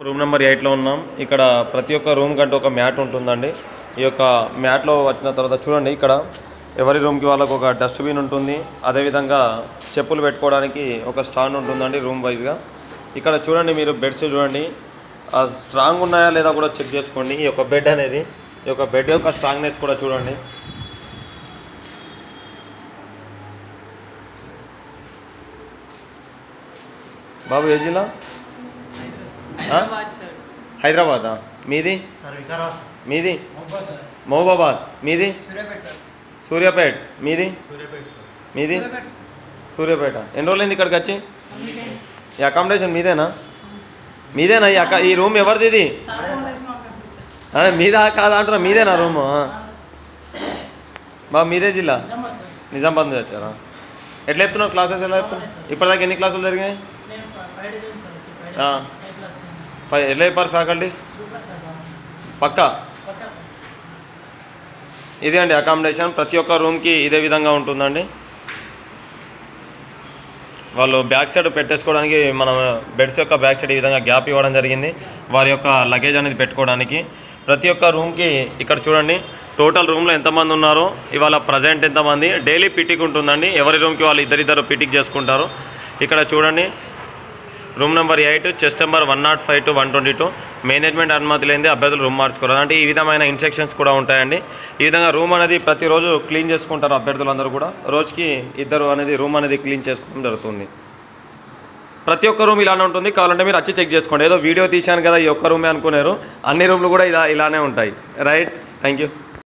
Room number ఎయిట్లో ఉన్నాం ఇక్కడ ప్రతి ఒక్క రూమ్ కంటే ఒక మ్యాట్ ఉంటుందండి ఈ యొక్క మ్యాట్లో వచ్చిన తర్వాత చూడండి ఇక్కడ ఎవరి రూమ్కి వాళ్ళకు ఒక డస్ట్బిన్ ఉంటుంది అదేవిధంగా చెప్పులు పెట్టుకోవడానికి ఒక స్టాండ్ ఉంటుందండి రూమ్ వైజ్గా ఇక్కడ చూడండి మీరు బెడ్స్ చూడండి ఆ స్ట్రాంగ్ ఉన్నాయా లేదా కూడా చెక్ చేసుకోండి ఈ యొక్క బెడ్ అనేది ఈ యొక్క బెడ్ యొక్క స్ట్రాంగ్నెస్ కూడా చూడండి బాబు ఏ జిల్లా ఆ? హైదరాబాదా మీది సార్ వికారాబాద్ మీది మొబైల్ సార్ మహబూబాబాద్ మీది సూర్యాపేట సార్ సూర్యాపేట్ మీది సూర్యాపేట సార్ మీది సూర్యాపేట ఎన్ని రోజులైంది ఇక్కడికి వచ్చి ఈ అకామిడేషన్ మీదేనా మీదేనా ఈ అక్క ఈ రూమ్ ఎవరిది ఇది అదే మీదా కాదా అంటారా మీదేనా రూమ్ బాబు మీదే జిల్లా నిజామాబాద్ నుంచి వచ్చారా ఎట్లా చెప్తున్నావు క్లాసెస్ ఎలా చెప్తున్నావు ఇప్పటిదాకా ఎన్ని క్లాసులు జరిగినాయి ఆ. ఫైవ్ ఎట్లా చెప్పారు ఫ్యాకల్టీస్ పక్కా ఇదే అండి అకామిడేషన్ ప్రతి ఒక్క రూమ్కి ఇదే విధంగా ఉంటుందండి వాళ్ళు బ్యాక్ సైడ్ పెట్టేసుకోవడానికి మనం బెడ్స్ యొక్క బ్యాక్ సైడ్ ఈ విధంగా గ్యాప్ ఇవ్వడం జరిగింది వారి యొక్క లగేజ్ అనేది పెట్టుకోవడానికి ప్రతి ఒక్క రూమ్కి ఇక్కడ చూడండి టోటల్ రూమ్లో ఎంతమంది ఉన్నారో ఇవాళ ప్రజెంట్ ఎంతమంది డైలీ పిటిక్ ఉంటుందండి ఎవరి రూమ్కి వాళ్ళు ఇద్దరిద్దరు పిటిక్ చేసుకుంటారు ఇక్కడ చూడండి room number eight chest number one not five two one twenty two management అనుమతి లేనిది అభ్యర్థులు రూమ్ మార్చుకోరు అంటే ఈ విధమైన ఇన్స్ట్రక్షన్స్ కూడా ఉంటాయండి ఈ విధంగా రూమ్ అనేది ప్రతిరోజు క్లీన్ చేసుకుంటారు అభ్యర్థులందరూ కూడా రోజుకి ఇద్దరు అనేది రూమ్ అనేది క్లీన్ చేసుకోవడం జరుగుతుంది ప్రతి ఒక్క రూమ్ ఇలానే ఉంటుంది కావాలంటే మీరు వచ్చి చెక్ చేసుకోండి ఏదో వీడియో తీశాను కదా ఈ ఒక్క రూమే అనుకున్నారు అన్ని రూమ్లు కూడా ఇలా ఇలానే ఉంటాయి రైట్ థ్యాంక్ యూ